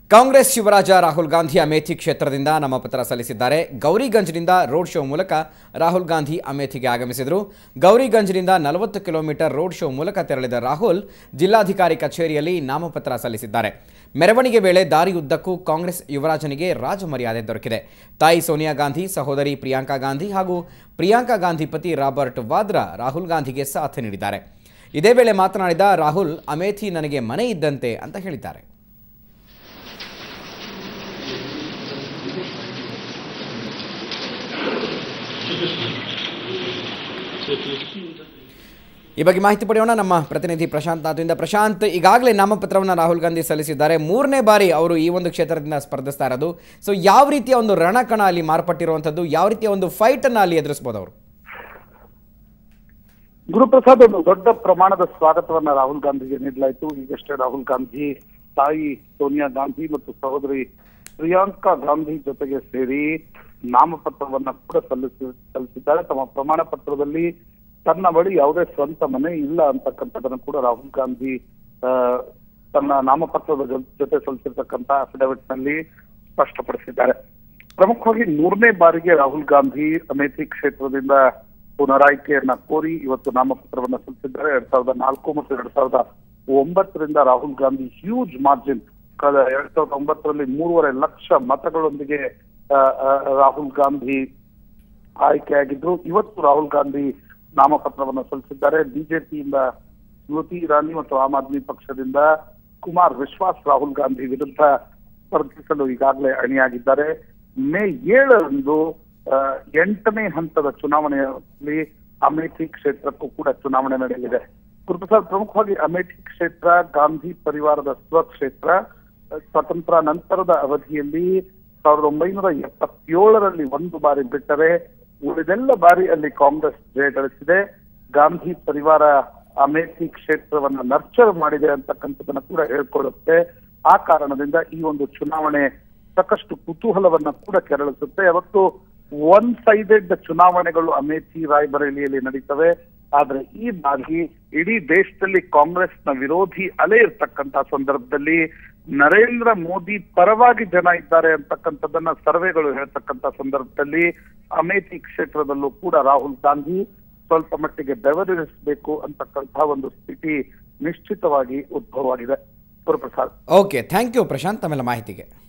ಕಾಂಗ್ರೆಸ್ ಯುವರಾಜ ರಾಹುಲ್ ಗಾಂಧಿ ಅಮೇಥಿ ಕ್ಷೇತ್ರದಿಂದ ನಾಮಪತ್ರ ಸಲ್ಲಿಸಿದ್ದಾರೆ ಗೌರಿಗಂಜ್ನಿಂದ ರೋಡ್ ಶೋ ಮೂಲಕ ರಾಹುಲ್ ಗಾಂಧಿ ಅಮೇಥಿಗೆ ಆಗಮಿಸಿದರು ಗೌರಿಗಂಜ್ನಿಂದ ನಲವತ್ತು ಕಿಲೋಮೀಟರ್ ರೋಡ್ ಶೋ ಮೂಲಕ ತೆರಳಿದ ರಾಹುಲ್ ಜಿಲ್ಲಾಧಿಕಾರಿ ಕಚೇರಿಯಲ್ಲಿ ನಾಮಪತ್ರ ಸಲ್ಲಿಸಿದ್ದಾರೆ ಮೆರವಣಿಗೆ ವೇಳೆ ದಾರಿಯುದ್ದಕ್ಕೂ ಕಾಂಗ್ರೆಸ್ ಯುವರಾಜನಿಗೆ ರಾಜಮರ್ಯಾದೆ ದೊರಕಿದೆ ತಾಯಿ ಸೋನಿಯಾ ಗಾಂಧಿ ಸಹೋದರಿ ಪ್ರಿಯಾಂಕಾ ಗಾಂಧಿ ಹಾಗೂ ಪ್ರಿಯಾಂಕಾ ಗಾಂಧಿ ಪತಿ ರಾಬರ್ಟ್ ವಾದ್ರಾ ರಾಹುಲ್ ಗಾಂಧಿಗೆ ಸಾಥ್ ನೀಡಿದ್ದಾರೆ ಇದೇ ವೇಳೆ ಮಾತನಾಡಿದ ರಾಹುಲ್ ಅಮೇಥಿ ನನಗೆ ಮನೆ ಇದ್ದಂತೆ ಅಂತ ಹೇಳಿದ್ದಾರೆ ಈ ಬಗ್ಗೆ ಮಾಹಿತಿ ಪಡೆಯೋಣ ನಮ್ಮ ಪ್ರತಿನಿಧಿ ಪ್ರಶಾಂತ್ ನಾಥ್ರಿಂದ ಪ್ರಶಾಂತ್ ಈಗಾಗಲೇ ನಾಮಪತ್ರವನ್ನು ರಾಹುಲ್ ಗಾಂಧಿ ಸಲ್ಲಿಸಿದ್ದಾರೆ ಮೂರನೇ ಬಾರಿ ಅವರು ಈ ಒಂದು ಕ್ಷೇತ್ರದಿಂದ ಸ್ಪರ್ಧಿಸ್ತಾ ಇರೋದು ಸೊ ಯಾವ ರೀತಿಯ ಒಂದು ರಣಕಣ ಅಲ್ಲಿ ಮಾರ್ಪಟ್ಟಿರುವಂಥದ್ದು ಯಾವ ರೀತಿಯ ಒಂದು ಫೈಟನ್ನು ಅಲ್ಲಿ ಎದುರಿಸ್ಬೋದು ಅವರು ಗುರುಪ್ರಸಾದ್ ಒಂದು ದೊಡ್ಡ ಪ್ರಮಾಣದ ಸ್ವಾಗತವನ್ನ ರಾಹುಲ್ ಗಾಂಧಿಗೆ ನೀಡಲಾಯಿತು ಈಗಷ್ಟೇ ರಾಹುಲ್ ಗಾಂಧಿ ತಾಯಿ ಸೋನಿಯಾ ಗಾಂಧಿ ಮತ್ತು ಸಹೋದರಿ ಪ್ರಿಯಾಂಕಾ ಗಾಂಧಿ ಜೊತೆಗೆ ಸೇರಿ ನಾಮಪತ್ರವನ್ನ ಕೂಡ ಸಲ್ಲಿಸಿ ಸಲ್ಲಿಸಿದ್ದಾರೆ ತಮ್ಮ ಪ್ರಮಾಣ ಪತ್ರದಲ್ಲಿ ತನ್ನ ಬಳಿ ಯಾವುದೇ ಸ್ವಂತ ಮನೆ ಇಲ್ಲ ಅಂತಕ್ಕಂಥದ್ದನ್ನು ಕೂಡ ರಾಹುಲ್ ಗಾಂಧಿ ಆ, ತನ್ನ ನಾಮಪತ್ರದ ಜೊ- ಜೊತೆ ಸಲ್ಲಿಸಿರ್ತಕ್ಕಂಥ ಅಫಿಡವಿಟ್ ನಲ್ಲಿ ಸ್ಪಷ್ಟಪಡಿಸಿದ್ದಾರೆ ಪ್ರಮುಖವಾಗಿ ಮೂರನೇ ಬಾರಿಗೆ ರಾಹುಲ್ ಗಾಂಧಿ ಅಮೇಥಿ ಕ್ಷೇತ್ರದಿಂದ ಪುನರಾಯ್ಕೆಯನ್ನ ಕೋರಿ ಇವತ್ತು ನಾಮಪತ್ರವನ್ನ ಸಲ್ಲಿಸಿದ್ದಾರೆ ಎರಡ್ ಸಾವಿರದ ನಾಲ್ಕು ಮತ್ತು ಎರಡ್ ಸಾವಿರದ ಒಂಬತ್ತರಿಂದ ರಾಹುಲ್ ಗಾಂಧಿ ಹ್ಯೂಜ್ ಮಾರ್ಜಿನ್ ಕಳೆದ ಎರಡ್ ಸಾವಿರದ ಒಂಬತ್ತರಲ್ಲಿ ಮೂರುವರೆ ಲಕ್ಷ ಮತಗಳೊಂದಿಗೆ ಆ, ಆ, ರಾಹುಲ್ ಗಾಂಧಿ ಆಯ್ಕೆಯಾಗಿದ್ರು ಇವತ್ತು ರಾಹುಲ್ ಗಾಂಧಿ ನಾಮಪತ್ರವನ್ನು ಸಲ್ಲಿಸಿದ್ದಾರೆ ಬಿಜೆಪಿಯಿಂದ ಸ್ಮೃತಿ ಇರಾನಿ ಮತ್ತು ಆಮ್ ಆದ್ಮಿ ಪಕ್ಷದಿಂದ ಕುಮಾರ್ ವಿಶ್ವಾಸ್ ರಾಹುಲ್ ಗಾಂಧಿ ವಿರುದ್ಧ ಸ್ಪರ್ಧಿಸಲು ಈಗಾಗಲೇ ಅಣಿಯಾಗಿದ್ದಾರೆ ಮೇ ಏಳರಂದು ಆ, ಎಂಟನೇ ಹಂತದ ಚುನಾವಣೆಯಲ್ಲಿ ಅಮೇಠಿ ಕ್ಷೇತ್ರಕ್ಕೂ ಕೂಡ ಚುನಾವಣೆ ನಡೆಯಲಿದೆ ಗುರುಪ್ರಸಾದ್ ಪ್ರಮುಖವಾಗಿ ಅಮೇಠಿ ಕ್ಷೇತ್ರ ಗಾಂಧಿ ಪರಿವಾರದ ಸ್ವಕ್ಷೇತ್ರ ಸ್ವತಂತ್ರ ನಂತರದ ಅವಧಿಯಲ್ಲಿ ಸಾವಿರದ ಒಂಬೈನೂರ ಎಪ್ಪತ್ತೇಳರಲ್ಲಿ ಒಂದು ಬಾರಿ ಬಿಟ್ಟರೆ ಉಳಿದೆಲ್ಲ ಬಾರಿ ಅಲ್ಲಿ ಕಾಂಗ್ರೆಸ್ ಜಯಗಳಿಸಿದೆ ಗಾಂಧಿ ಪರಿವಾರ ಅಮೇಥಿ ಕ್ಷೇತ್ರವನ್ನ ನರ್ಚರ್ ಮಾಡಿದೆ ಅಂತಕ್ಕಂಥದ್ದನ್ನ ಕೂಡ ಹೇಳ್ಕೊಳ್ಳುತ್ತೆ ಆ ಕಾರಣದಿಂದ ಈ ಒಂದು ಚುನಾವಣೆ ಸಾಕಷ್ಟು ಕುತೂಹಲವನ್ನ ಕೂಡ ಕೆರಳಿಸುತ್ತೆ ಯಾವತ್ತು ಒನ್ ಸೈಡೆಡ್ ಚುನಾವಣೆಗಳು ಅಮೇಥಿ ರಾಯ್ಬರೇಲಿಯಲ್ಲಿ ನಡೀತವೆ ಆದ್ರೆ ಈ ಬಾರಿ ಇಡೀ ದೇಶದಲ್ಲಿ ಕಾಂಗ್ರೆಸ್ನ ವಿರೋಧಿ ಅಲೆ ಇರ್ತಕ್ಕಂತ ಸಂದರ್ಭದಲ್ಲಿ ನರೇಂದ್ರ ಮೋದಿ ಪರವಾಗಿ ಜನ ಇದ್ದಾರೆ ಅಂತಕ್ಕಂಥದ್ದನ್ನ ಸರ್ವೆಗಳು ಹೇಳ್ತಕ್ಕಂತ ಸಂದರ್ಭದಲ್ಲಿ ಅಮೇಥಿ ಕ್ಷೇತ್ರದಲ್ಲೂ ಕೂಡ ರಾಹುಲ್ ಗಾಂಧಿ ಸ್ವಲ್ಪ ಮಟ್ಟಿಗೆ ಬೆವರಿಸಬೇಕು ಅಂತಕ್ಕಂತಹ ಒಂದು ಸ್ಥಿತಿ ನಿಶ್ಚಿತವಾಗಿ ಉದ್ಭವವಾಗಿದೆ Guruprasad okay thank you Prashant ತಮ್ಮೆಲ್ಲ ಮಾಹಿತಿಗೆ